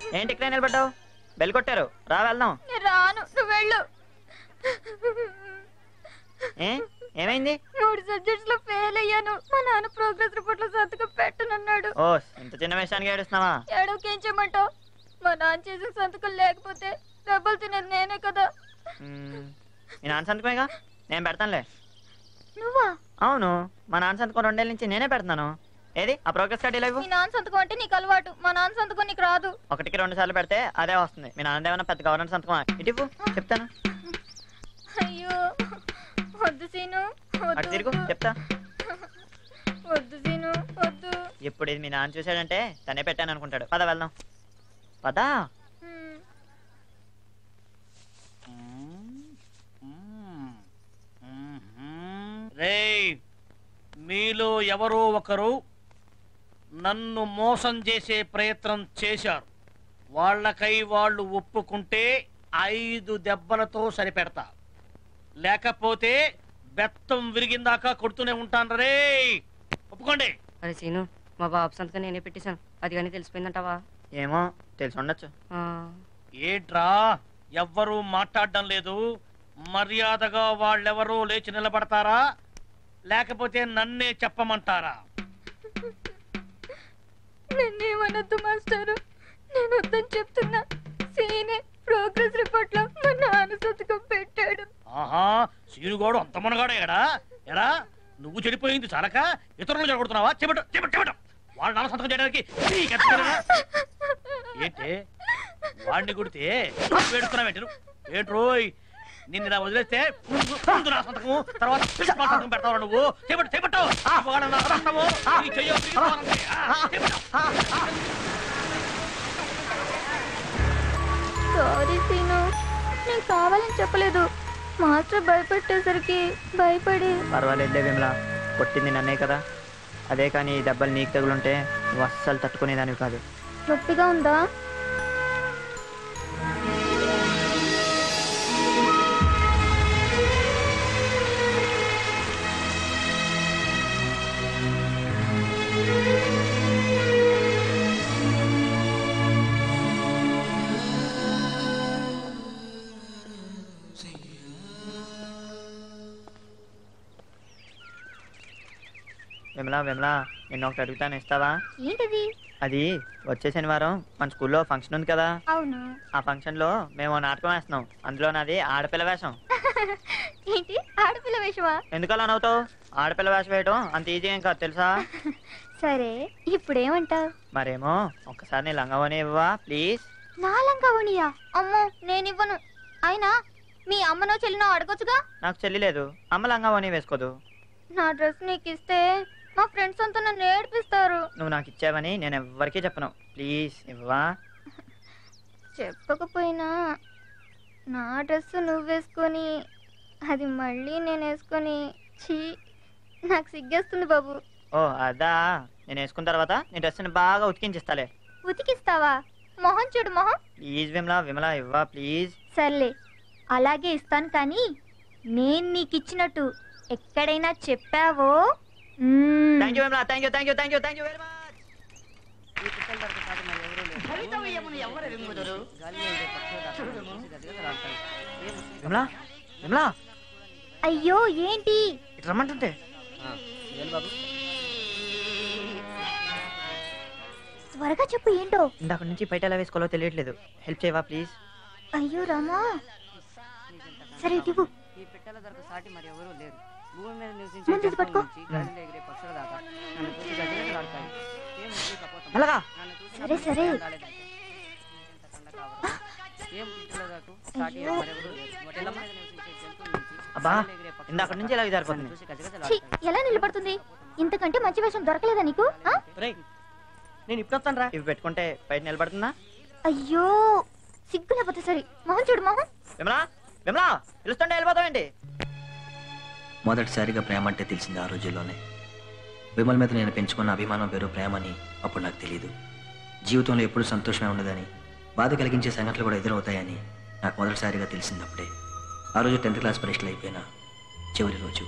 ఏంటి ఇక్కడ నిలబడ్డావు బెల్ కొట్టారు రా వెళ్దాం నేను రాను నువ్వు వెళ్ళు ఏ ఏమైంది మూడు సబ్జెక్ట్స్ లో ఫెయిల్ అయ్యాను మా నాన్న ప్రోగ్రెస్ రిపోర్ట్ లో సంతకం పెట్టనన్నాడు ఓ ఇంత చిన్న విషయానికి ఏడుస్తున్నావా ఏడవకేం చేయమంటావు మా నాన్న చేసిన సంతకం లేకపోతే దెబ్బలు తినేది నేనే కదా మ్మ్. మీ నాన్న సంతకమేగా నేను పెడతానులే నువ్వా అవును మా నాన్న సంతకం రెండేళ్ళ నుంచి నేనే పెడుతున్నాను ఏది ఆ ప్రోగ్రెస్ కార్డు ఇలా ఇవ్వు మీ నాన్న సంతకం అంటే నీకు అలవాటు మా నాన్న సంతకం నీకు రాదు ఒకటికి రెండు సార్లు పెడితే అదే వస్తుంది మీ నాన్న ఏమైనా పెద్ద గవర్నమెంట్ సంతకం ఇటు ఇవ్వు చెప్తాను అయ్యో వద్దు సీను అటు వద్దు తిరుగు చెప్తా వద్దు సీను వద్దు ఇప్పుడు ఇది మీ నాన్న చూశాడంటే తనే పెట్టాను అనుకుంటాడు పద వెళ్దాం పదా హ్మ్. రేయ్ మీలో ఎవరో ఒకరు నన్ను మోసం చేసే ప్రయత్నం చేశారు వాళ్ళకై వాళ్ళు ఒప్పుకుంటే ఐదు దెబ్బలతో సరిపెడతా లేకపోతే బెత్తం విరిగిందాకా కొడుతూనే ఉంటాను రే ఒప్పుకోండి అరే సీను మా బాబు సంతకం నేనే పెట్టేశాను అది కానీ తెలిసిపోయిందంటావా ఏమో తెలిసి ఉండొచ్చు ఆ, ఏంట్రా ఎవ్వరూ మాట్లాడడం లేదు మర్యాదగా వాళ్ళెవరూ లేచి నిలబడతారా లేకపోతే నన్నే చెప్పమంటారా నన్నేమనొద్దు మాస్టారు నేను వద్దని చెప్తున్నా సీనే ప్రోగ్రెస్ రిపోర్ట్ లో మా నాన్న సంతకం పెట్టాడు ఆహా సీనుగోడు అంత మునగాడే ఎడా ఎరా నువ్వు చెడిపోయింది చాలక ఇతరులు చెడగొడుతున్నావా చెబట చెబట చెబట వాళ్ళ నాన్న సంతకం చేయడానికి నీకెంత తెలియదా? ఏంటి వాడిని కొడితే వేడుకున్నావేంటి ఏంట్రోయ్ నిన్ను ఇలా వదిలేస్తే ముందు ముందు నా సంతకము తర్వాత ప్రిన్సిపాల్ సంతకం పెడతావు నువ్వు చేపట్టు చేపట్టు వాడు నా రక్తము, నీ చెయ్యో విరిగిపోవాలంటే. ఆ, చేపట్టు. సారీ సీను నేను కావాలని చెప్పలేదు మాస్టర్ భయపెట్టేసరికి భయపడి పర్వాలేదులే విమలా కొట్టింది నన్నే కదా అదే కానీ ఈ దెబ్బలు నీకు తగులుంటే నువ్వు అస్సలు తట్టుకునేదానివి కాదు నొప్పిగా ఉందా విమలా విమలా నిన్న ఒకటి అడుగుతాను ఇస్తావా ఏంటిది అది వచ్చే శనివారం మన స్కూల్లో ఫంక్షన్ ఉంది కదా అవును ఆ ఫంక్షన్ లో మేము ఓ నాటకం వేస్తున్నాం అందులో నాది ఆడపిల్ల వేషం ఏంటి ఆడపిల్ల వేషమా ఎందుకు అలా నవ్వుతావు ఆడపిల్ల వేషం వేయడం అంత ఈజీ ఏం కాదు తెలుసా సరే ఇప్పుడేమంటావు మరేమో ఒక్కసారి నీ లంగవని ఇవ్వవా ప్లీజ్ నాలంకావణియా అమ్మో నేనివ్వను అయినా మీ అమ్మనో చెల్లినో అడగొచ్చుగా నాకు చెల్లి లేదు అమ్మ లంగవని వేసుకోదు నా డ్రెస్ నీకు ఇస్తే మా ఫ్రెండ్స్ అంతా నన్ను ఏడిపిస్తారు నువ్వు నాకు ఇచ్చావని నేను ఎవ్వరికీ చెప్పను ప్లీజ్ ఇవ్వవా చెప్పకపోయినా నా డ్రెస్ నువ్వు వేసుకొని అది మళ్ళీ నేను వేసుకొని చీ నాకు సిగ్గేస్తుంది బాబు ఓ అదా నేను వేసుకున్న తర్వాత నీ డ్రెస్ని బాగా ఉతికించిస్తాలే ఉతికిస్తావా మొహం చూడు మొహం ప్లీజ్ విమలా విమలా ఇవ్వా ప్లీజ్ సర్లే అలాగే ఇస్తాను కానీ నేను నీకు ఇచ్చినట్టు ఎక్కడైనా చెప్పావో మ్మ్. Thank you Vimala thank you thank you thank you thank you very much ఈ పిట్టల దొరక సాటి మరి ఎవరూ లేరు. గాలి ఎగిరే పక్షులు దాకా చూసి గజగజలాడతాయి. ఏ ముస్లిం విమలా విమలా అయ్యో ఏంటి ఇటు రమ్మంటుంటే బాబు త్వరగా చెప్పు ఏంటో ఇందాక నుంచి బయట ఎలా వేసుకోవాలో తెలియట్లేదు హెల్ప్ చేయవా ప్లీజ్ అయ్యో రామా సరే ఇటు ఇవ్వు. ఈ పిట్టల దొరక సాటి మరి ఎవరూ లేరు భూమి మీద నివసించే ముందు ఇది జంతువుల పట్టుకో. నుంచి గాలిలో ఎగిరే పక్షుల దాకా నన్ను చూసి గజగజలాడతాయి. ఏ ముస్లిం కపోతం. మెల్లగా. నన్ను చూసి సరే, సరే. అందాలేదంటే. ఎంత కండ కావడం. ఏం పిట్టల దొరకు సాటి అయ్యో. మరెవరూ లేరు. భూమి మీద నివసించే జంతువుల నుంచి అబ్బా, గాలిలో ఎగిరే పక్షుల ఇందాక దాకా నుంచి ఇలా నన్ను జారిపోతుంది చూసి ఛీ, గజగజలాడతాయి. ఎలా నిలబడుతుంది ఇంతకంటే మంచి వేషం దొరకలేదా నీకు ఆ? నేను ఇప్పుడు వస్తాను రా ఇవి పెట్టుకుంటే బయట నిలబడుతుందా అయ్యో సిగ్గు లేకపోతే సరే మొహం చూడు మొహం విమలా విమలా పిలుస్తుంటే వెళ్ళిపోతావేంటి మొదటిసారిగా ప్రేమ అంటే తెలిసింది ఆ రోజుల్లోనే విమల్ మీద నేను పెంచుకున్న అభిమానం వేరు ప్రేమని అప్పుడు నాకు తెలియదు జీవితంలో ఎప్పుడు సంతోషమే ఉండదని బాధ కలిగించే సంఘటనలు కూడా ఎదురవుతాయని నాకు మొదటిసారిగా తెలిసింది అప్పుడే ఆ రోజు టెన్త్ క్లాస్ పరీక్షలు అయిపోయిన చివరి రోజు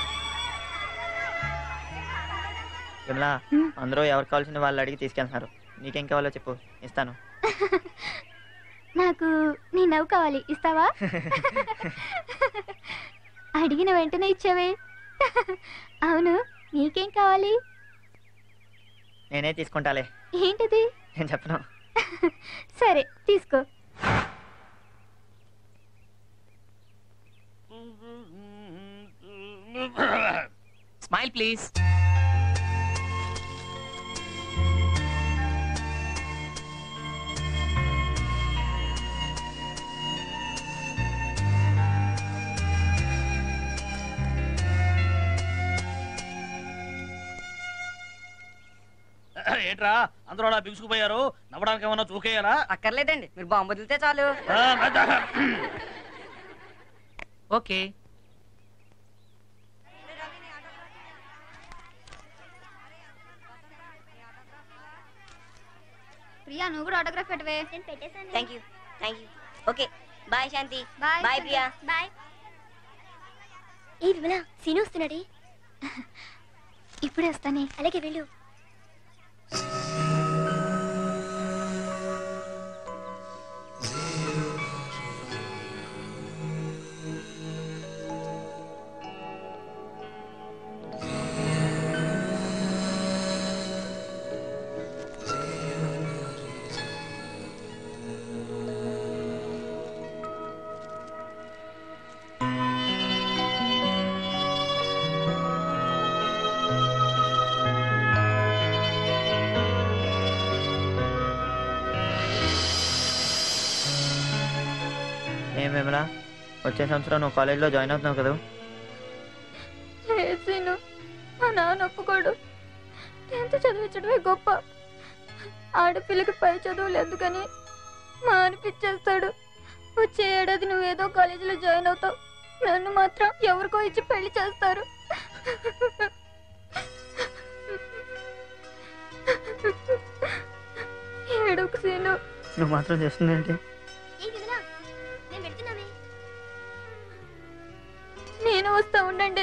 విమలా హ్మ్. అందరూ ఎవరు కావాల్సిన వాళ్ళు అడిగి తీసుకెళ్తున్నారు నీకేం కావాలో చెప్పు ఇస్తాను నాకు నీ నవ్వు కావాలి ఇస్తావా అడిగిన వెంటనే ఇచ్చావే అవును నీకేం కావాలి నేనే తీసుకుంటాలే ఏంటిది నేను చెప్పను సరే తీసుకో స్మైల్ ప్లీజ్ ఏంట్రా అందరూ అలా బిగుసుకుపోయారు నవ్వడానికి ఏమన్నా చూకేయాలా అక్కర్లేదండి మీరు బాంబు వదిలితే చాలు ఓకే ప్రియా నువ్వు కూడా ఆటోగ్రాఫ్ పెట్టవే thank you thank you okay bye Shanti bye bye Priya bye ఏ విమల సీను వస్తున్నాడే ఇప్పుడే వస్తానే అలాగే వెళ్ళు ఏం విమలా వచ్చే సంవత్సరం నువ్వు కాలేజీలో జాయిన్ అవుతున్నావు కదా సీను మా నాన్న ఒప్పుకోడు టెన్త్ చదివించడమే గొప్ప ఆడపిల్లకి పై చదువులు ఎందుకని మా అనిపించేస్తాడు వచ్చే ఏడాది నువ్వేదో కాలేజీలో జాయిన్ అవుతావు నన్ను మాత్రం ఎవరికో ఇచ్చి పెళ్లి చేస్తారు ఏడుకు సీను నువ్వు మాత్రం చేస్తుందేంటి ఏ విమల నేను పెడుతున్నావే నేను వస్తా ఉండండి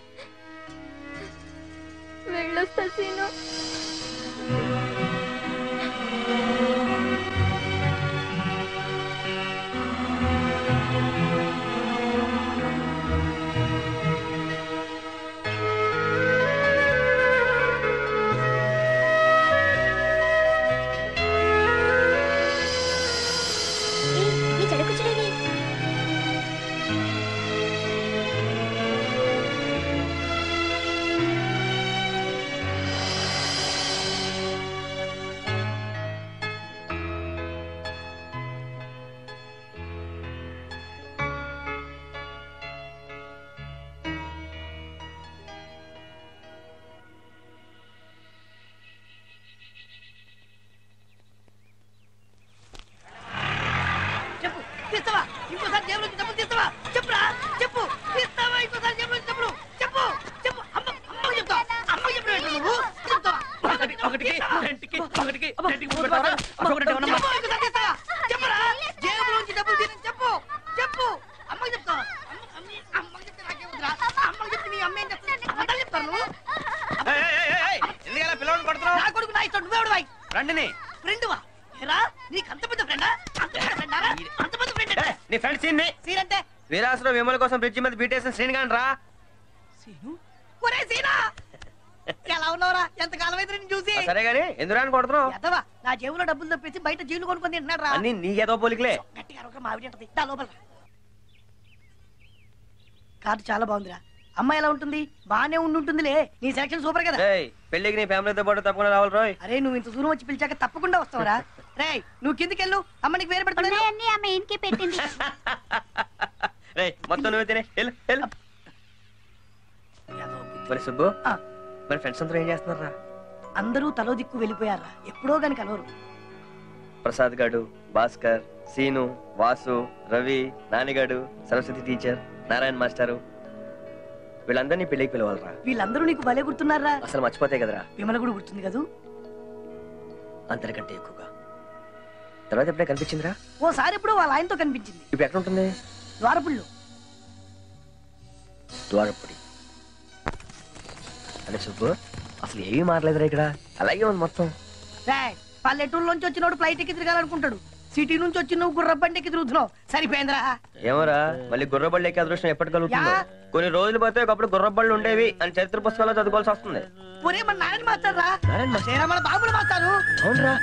వెళ్ళొస్తా సీను ఏ నీ చెడకొచ్చడేవి చెప్పు తీస్తావా ఇంకోసారి జేబులో నుంచి డబ్బులు తీస్తావా చెప్పురా చెప్పు తీస్తావా ఇంకోసారి జేబులో నుంచి డబ్బులు చెప్పు చెప్పు అమ్మ అమ్మకి చెప్తావా అమ్మకి చెప్పిన నువ్వు చెప్తావా ఒకటి ఒకటికి రెండుకి ఒకటికి రెండుకి మూడు పెట్టావా? అశోక్ రెడ్డి ఏమన్నా చెప్పు ఇంకోసారి తీస్తావా చెప్పురా జేబులో నుంచి డబ్బులు తీసి చెప్పు చెప్పు అమ్మకి చెప్తావా అమ్మ- అమ్మ- అమ్మకి చెప్తే నాకేం వద్దురా అమ్మకి చెప్తే నీ అమ్మ ఏం చెప్తాను అబద్ధాలు చెప్తారు నువ్వు ఎందుకలా పిల్లలు పడుతున్నావు నా కొడుకు నా ఇష్టం నువ్వెవడు వాయి రండిని ఫ్రెండ్ వా ఏరా నీకు అంత పెద్ద ఫ్రెండా అంత పెద్ద ఫ్రెండా అంత పెద్ద ఫ్రెండ్ అంటే నీ ఫ్రెండ్ సీన్ సీన్ అంటే వీరాసులో విమల కోసం బ్రిడ్జి మీద బీటేసిన శ్రీని గాని రా సీను ఒరే సీనా ఎలా ఉన్నావురా ఎంత కాలం అయితే నేను చూసి సరే గాని ఎందుకు రాని కొడుతున్నావు ఎదవా నా జేబులో డబ్బులు తప్పేసి బయట జీవులు కొనుక్కొని తింటున్నాడు రా అన్ని నీ ఏదో పోలికలే గట్టిగా అరవక మావిడి ఉంటది దా లోపల రా. కార్డు చాలా బాగుందిరా అమ్మాయి ఎలా ఉంటుంది బానే ఉండి ఉంటుందిలే నీ సెలక్షన్ సూపర్ కదా రేయ్ పెళ్ళికి నీ ఫ్యామిలీతో పాటు తప్పకుండా రావాలి రోయ్ అరే నువ్వు ఇంత దూరం వచ్చి పిలిచాక తప్పకుండా వస్తావురా రేయ్ నువ్వు కిందికి వెళ్ళు అమ్మ నీకు వేరే పెడుతున్నా ఉన్నాయన్నీ ఆమె ఇంటికి పెట్టింది రేయ్ మొత్తం నువ్వే తినే వెళ్ళు వెళ్ళు మరి సుబ్బు ఆ. మరి ఫ్రెండ్స్ అందరూ ఏం చేస్తున్నారా అందరూ తలో దిక్కు వెళ్ళిపోయారా ఎప్పుడో గాని కలవరు ప్రసాద్ గాడు భాస్కర్ సీను వాసు రవి నానిగాడు సరస్వతి టీచర్ నారాయణ మాస్టారు వీళ్ళందరినీ పెళ్ళికి పిలవాలరా వీళ్ళందరూ నీకు భలే గుర్తున్నారా అసలు మర్చిపోతే కదరా విమల కూడా గుర్తుంది కదూ అందరికంటే ఎక్కువగా తర్వాత ఎప్పుడే కనిపించిందిరా ఓసారి ఎప్పుడో వాళ్ళ ఆయనతో కనిపించింది ఇప్పుడు ఎక్కడ ఉంటుంది ద్వారపుళ్ళు ద్వారపుడి అరే సుబ్బు అసలు ఏమీ మారలేదురా ఇక్కడ అలాగే ఉంది మొత్తం రాయ్ పల్లెటూరులోంచి వచ్చినోడు ఫ్లైట్ ఎక్కి తిరగాలనుకుంటాడు సిటీ నుంచి వచ్చి నువ్వు గుర్రబండి ఎక్కి తిరుగుతున్నావు సరిపోయిందిరా ఏమోరా మళ్ళీ గుర్రబళ్ళు ఎక్కే అదృష్టం ఎప్పటి కలుగుతుందో యా. కొన్ని రోజులు పోతే ఒకప్పుడు గుర్రబళ్ళు ఉండేవి అని చరిత్ర పుస్తకాల్లో చదువుకోవాల్సి వస్తుంది ఒరే మన నారాయణ మాస్టర్ రా నారాయణ మాస్టర్? చేరా మన బాబులు మాస్టారు అవునరా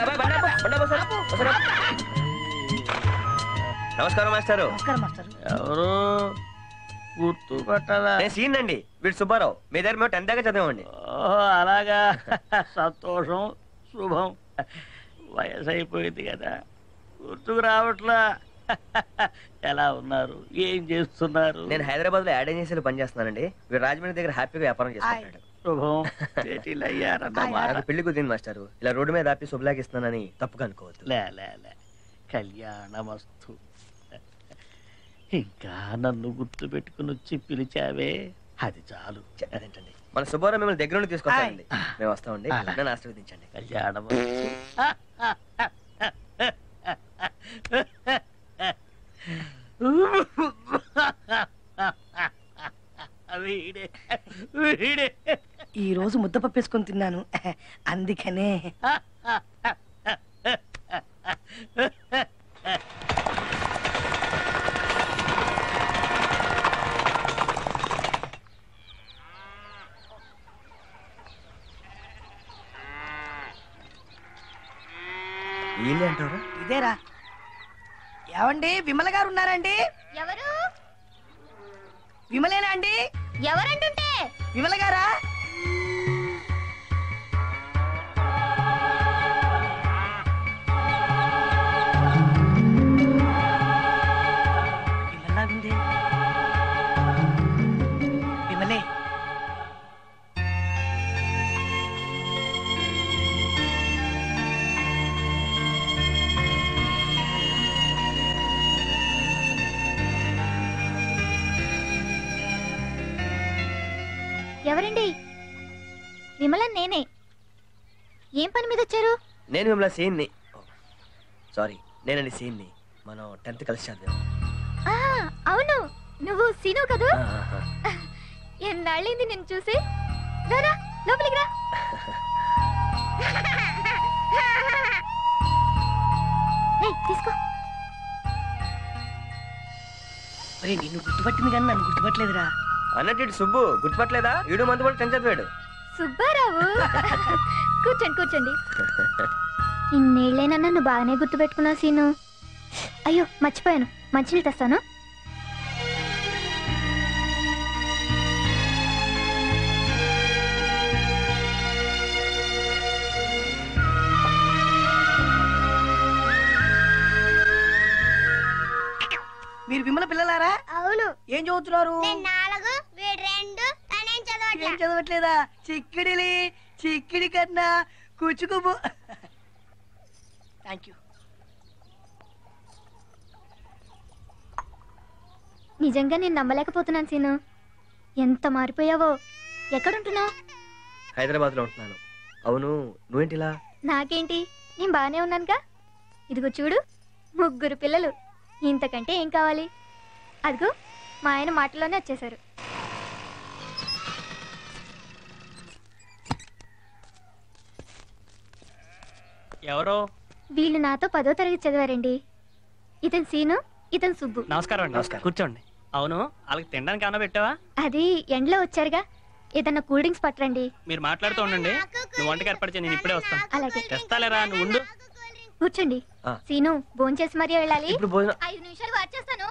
నమస్కారం మాస్టారు నమస్కారం మాస్టర్ ఎవరు గుర్తు పట్టదా నేను సీన్ అండి వీడు సుబ్బారావు మీ దగ్గర మేము టెన్త్ దాకా చదివామండి ఓహో అలాగా సంతోషం శుభం వయసు అయిపోయింది కదా గుర్తుకు రావట్లా ఎలా ఉన్నారు ఏం చేస్తున్నారు నేను హైదరాబాద్ లో యాడ్ ఏజెన్సీలో పనిచేస్తున్నానండి వీడు రాజమండ్రి దగ్గర హ్యాపీగా వ్యాపారం చేసుకుంటాడు శుభం భేటీలు అయ్యారన్నమాట నాకు పెళ్లి కుదిరింది మాస్టారు ఇలా రోడ్డు మీద ఆపి శుభలాగిస్తున్నానని తప్పుగా అనుకోవద్దు లే లే లే కళ్యాణమస్తు ఇంకా నన్ను గుర్తు పెట్టుకుని వచ్చి పిలిచావే అది చాలు అదేంటండి మన సుబ్బారావు మిమ్మల్ని దగ్గర నుండి తీసుకొస్తానండి మేము వస్తామండి అలా. నన్ను ఆశీర్వదించండి కళ్యాణమస్తు వీడే వీడే ఈ రోజు ముద్దపప్పు వేసుకొని తిన్నాను అందుకనే వీళ్ళే అంటారా ఇదేరా ఏమండి విమల గారు ఉన్నారండి ఎవరు విమలేనా అండి ఎవరంటుంటే విమల గారా విమల్లాగుంది. విమలే ఎవరండి విమల నేనే ఏం పని మీద వచ్చారు నేను మిమ్మల్ని సీన్ ని సారీ నేనండి సీన్ ని మనం టెన్త్ కలిసి చదివాం ఆ, అవును నువ్వు సీను కదూ ఆ, ఆ, ఆ. ఎన్నాళ్ళింది నిన్ను చూసి రారా లోపలికి రా ఏయ్, తీసుకో ఒరే నిన్ను గుర్తుపట్టింది కానీ నన్ను గుర్తుపట్టలేదురా అన్నట్టు ఇటు సుబ్బు గుర్తుపట్టలేదా వీడు మందు కూడా టెన్త్ చదివాడు సుబ్బారావు కూర్చోండి కూర్చోండి ఇన్నేళ్ళైనా నన్ను బాగానే గుర్తుపెట్టుకున్నావు సీను అయ్యో మర్చిపోయాను మంచినీళ్ళు తెస్తాను మీరు విమల పిల్లలారా అవును ఏం చదువుతున్నారు నాలుగు వీడు రెండు తనేం ఏం చదవట్లేదా చిక్కిడిలి చిక్కిడి కన్నా కూచుకుబు థ్యాంక్ యూ నిజంగా నేను నమ్మలేకపోతున్నాను సీను ఎంత మారిపోయావో ఎక్కడుంటున్నావు హైదరాబాద్ లో ఉంటున్నాను అవును నువ్వేంటిలా నాకేంటి నేను బాగానే ఉన్నానుగా ఇదిగో చూడు ముగ్గురు పిల్లలు ఇంతకంటే ఏం కావాలి అదిగో మా ఆయన మాటలోనే వచ్చేసారు ఎవరో వీళ్ళు నాతో పదో తరగతి చదివారండి ఇతను సీను ఇతను సుబ్బు నమస్కారం అండి నమస్కారం. కూర్చోండి అవును వాళ్ళకి తినడానికి ఏమైనా పెట్టావా అది ఎండలో వచ్చారుగా ఏదన్నా కూల్ డ్రింక్స్ పట్టరండి మీరు మాట్లాడుతూ ఉండండి నువ్వు వంటకి ఏర్పరిచే నేను ఇప్పుడే వస్తాను అలాగే తెస్తాలేరా నువ్వు ఉండు కూర్చోండి ఆ. సీను భోంచేసి మరీ వెళ్ళాలి ఇప్పుడు భోజనం ఐదు నిమిషాలు వచ్చేస్తాను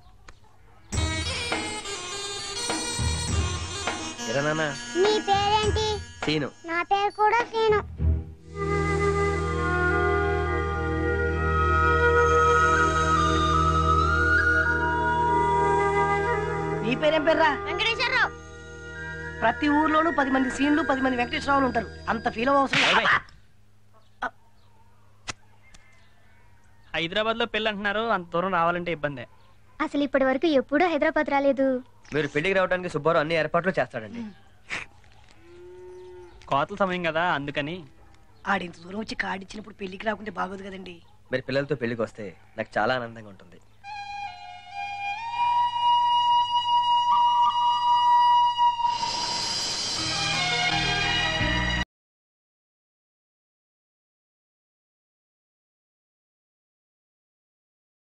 ఎరా నాన్న నీ పేరేంటి సీను నా పేరు కూడా సీను నీ పేరేం పేర్రా వెంకటేశ్వరరావు ప్రతి ఊర్లోనూ పది మంది సీన్లు పది మంది వెంకటేశ్వరరావులు ఉంటారు అంత ఫీల్ అవసరం లేదు. ఏయ్. హైదరాబాద్ లో పెళ్ళి అంటున్నారు అంత దూరం రావాలంటే ఇబ్బందే అసలు ఇప్పటి వరకు ఎప్పుడూ హైదరాబాద్ రాలేదు మీరు పెళ్లికి రావడానికి సుబ్బారావు అన్ని ఏర్పాట్లు చేస్తాడండి కోతల సమయం కదా అందుకని ఆడింత దూరం వచ్చి కార్డు ఇచ్చినప్పుడు పెళ్లికి రాకుంటే బాగోదు కదండి మీరు పిల్లలతో పెళ్లికి వస్తే నాకు చాలా ఆనందంగా ఉంటుంది